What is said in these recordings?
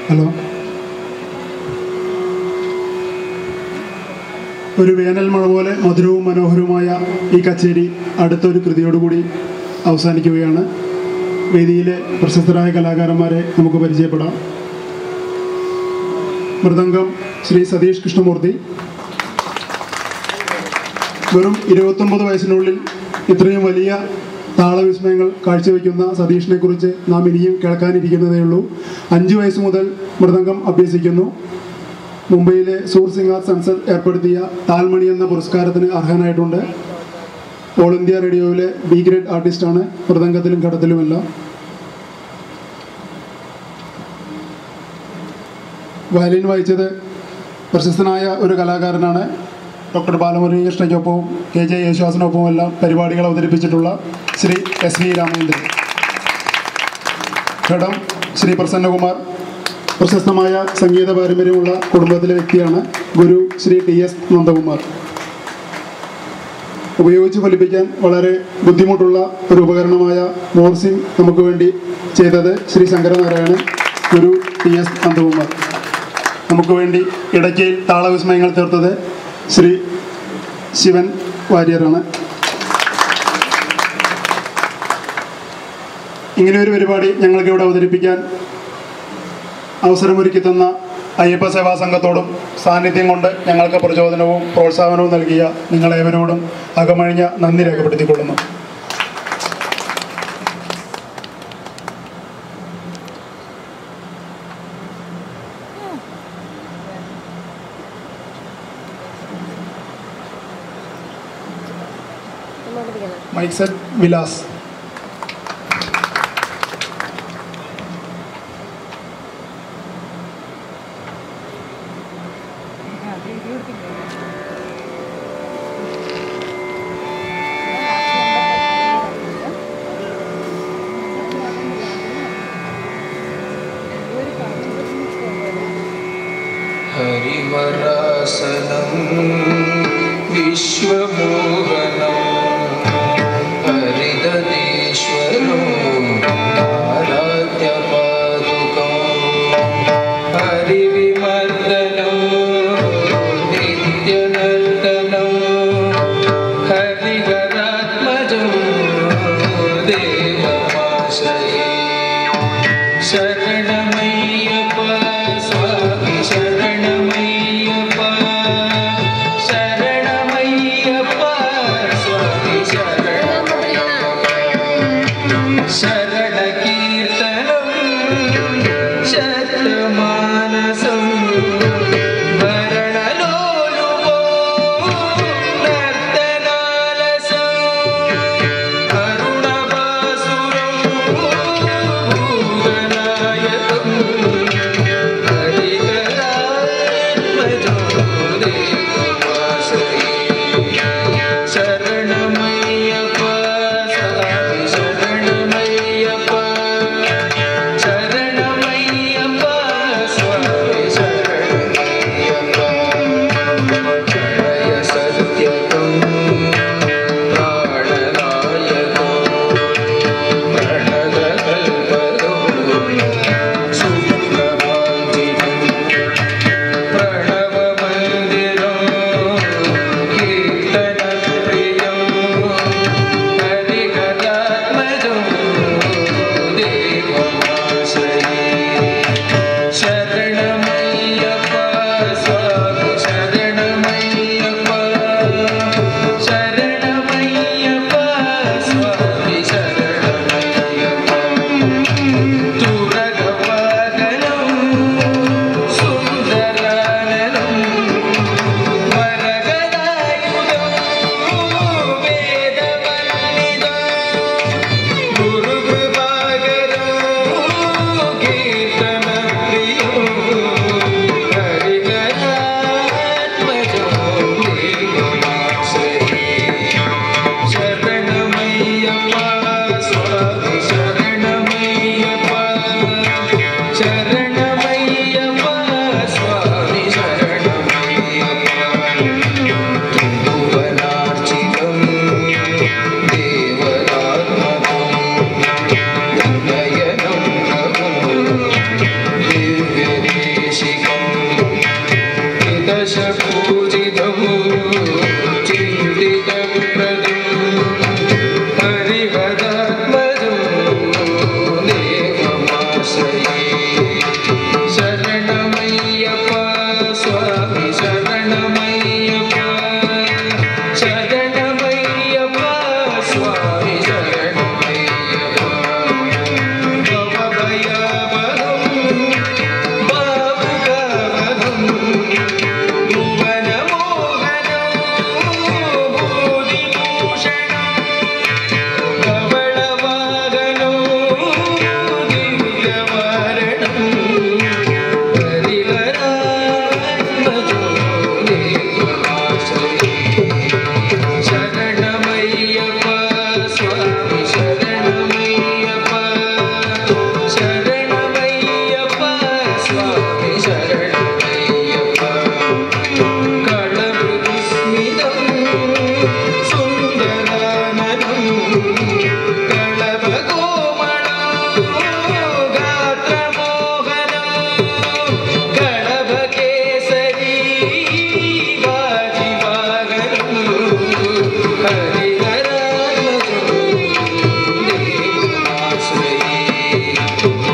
hello ഒരു വേനൽ മഴ പോലെ മധുരവും മനോഹരവുമായ ഈ കച്ചേരി അടുത്തൊരു കൃതിയോടുകൂടി അവസാനിക്കുകയാണ് വേദിയിലെ പ്രശസ്തരായ കലാകാരന്മാരെ നമുക്ക് പരിചയപ്പെടാം മൃദംഗം ശ്രീ സതീഷ് കൃഷ്ണമൂർത്തി വെറും ഇരുപത്തൊമ്പത് വയസ്സിനുള്ളിൽ ഇത്രയും വലിയ താളവിസ്മയങ്ങൾ കാഴ്ചവെക്കുന്ന സതീഷിനെ കുറിച്ച് നാം ഇനിയും കേൾക്കാനിരിക്കുന്നതേ ഉള്ളൂ അഞ്ച് വയസ്സ് മുതൽ മൃദംഗം അഭ്യസിക്കുന്നു മുംബൈയിലെ സൂർ സിംഗാർ സൺസദ് ഏർപ്പെടുത്തിയ താൽമണി എന്ന പുരസ്കാരത്തിന് അർഹനായിട്ടുണ്ട് ഓൾ ഇന്ത്യ റേഡിയോയിലെ ബി ഗ്രേഡ് ആർട്ടിസ്റ്റാണ് മൃദംഗത്തിലും ഘടത്തിലുമെല്ലാം വയലിൻ വായിച്ചത് പ്രശസ്തനായ ഒരു കലാകാരനാണ് ഡോക്ടർ ബാലമുരളീകൃഷ്ണയ്ക്കൊപ്പവും കെ ജെ യേശുദാസിനൊപ്പവും എല്ലാം പരിപാടികൾ അവതരിപ്പിച്ചിട്ടുള്ള ശ്രീ എസ് വി രാമേന്ദ്രൻ ഘടം ശ്രീ പ്രസന്നകുമാർ പ്രശസ്തമായ സംഗീത പാരമ്പര്യമുള്ള കുടുംബത്തിലെ വ്യക്തിയാണ് ഗുരു ശ്രീ ടി എസ് നന്ദകുമാർ ഉപയോഗിച്ച് ഫലിപ്പിക്കാൻ വളരെ ബുദ്ധിമുട്ടുള്ള ഒരു ഉപകരണമായ മോർസിംഗ് നമുക്ക് വേണ്ടി ചെയ്തത് ശ്രീ ശങ്കരനാരായണൻ ഗുരു ടി എസ് നന്ദകുമാർ നമുക്ക് വേണ്ടി ഇടയ്ക്കയിൽ താളവിസ്മയങ്ങൾ തീർത്തത് ശ്രീ ശിവൻ വാര്യരാണ് ഇങ്ങനെ ഒരു പരിപാടി ഞങ്ങൾക്ക് ഇവിടെ അവതരിപ്പിക്കാൻ അവസരമൊരുക്കി തന്ന അയ്യപ്പ സേവാ സംഘത്തോടും സാന്നിധ്യം കൊണ്ട് ഞങ്ങൾക്ക് പ്രചോദനവും പ്രോത്സാഹനവും നൽകിയ നിങ്ങളേവരോടും അകമഴിഞ്ഞ നന്ദി രേഖപ്പെടുത്തിക്കൊള്ളുന്നു മൈക്ക് സെറ്റ് വിലാസ് हरिवरासनं विश्वमोहनं हरिदनेश्वरो आराध्यपादुकं हरिविमर्दनं नित्यनर्तनं हरिहरात्मजं देवमाश्रये शरणमय्यप्प स्वामि शरणमय्यप्प शरणमय्यप्प स्वामि शरणमय्यप्प शरणकीर्तनं शतमानसं भरणलोलुपो नर्तनालसम् अरुणभासुरं भूगनायकं हरिहरात्मजो देवमाश्रये शरणमय्यप्प स्वामि शरणमय्यप्प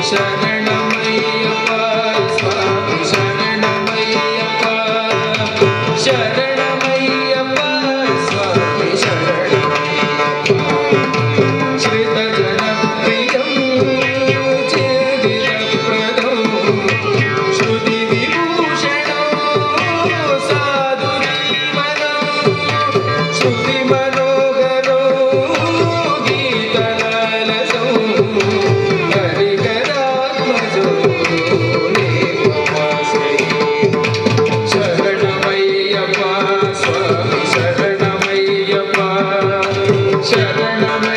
ശരണമയ്യപ്പ സ്വാമി ശരണമയ്യപ്പ ശരണമയ്യപ്പ സ്വാമി ശരണമയ്യപ്പ ശ്രിതജനപ്രിയം ചേതിരപ്രദം ശ്രുതിവിഭൂഷണം സാധുജീവനം ശ്രുതിമനോഹരോ ഗീതലാലസോ ഹരിഹരാത്മജോ ദേവവാസൈ ശരണമയ്യപ്പ സ്വാമി ശരണമയ്യപ്പ ശരണമയ്യപ്പ